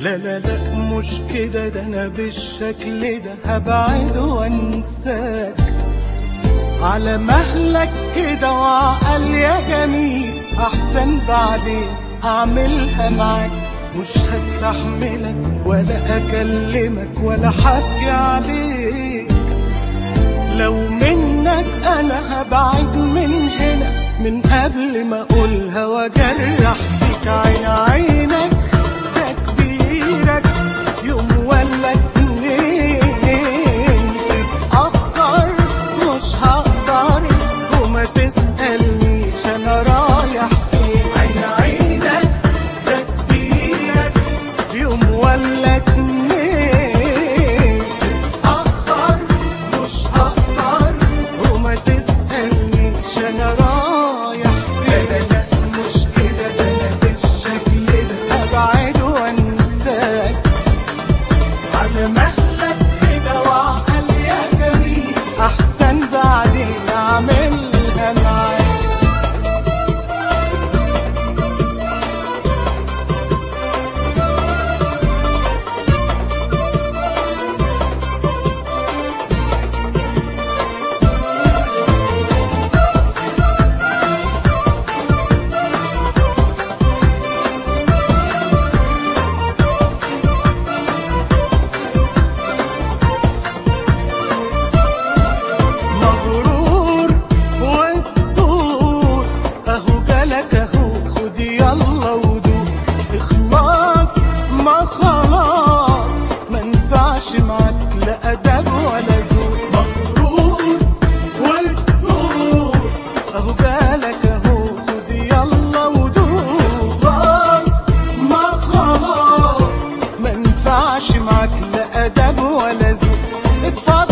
لا لا لا مش كده ده انا بالشكل ده هبعد وانساك على مهلك كده وعقل يا جميل احسن بعدين هعملها معاك مش هستحملك ولا اكلمك ولا حكي عليك لو منك انا هبعد من هنا من قبل ما اقولها واجرح فيك عين عينك ده كبيرك يوم ولا اتنين تتأخر مش هقدر وما تسألنيش انا رايح فين عين عينك ده كبيرك يوم ولا اتنين تتأخر مش هقدر وما تسألنيش انا رايح فين لا لا مش كده ده انا بالشكل ده هبعد وانساك على مهلك كده وعقل يا جميل احسن بعدين اعملها معاك مغرور والطول اهو جالك اهو خد يلا ودوق اخلاص ما خلاص ما ينفعش معاك لا ادب ولا ذوق مغرور والطول اهو جالك اهو خد يلا ودوق خلاص ما خلاص ما ينفعش معاك لا ادب ولا ذوق اتفضل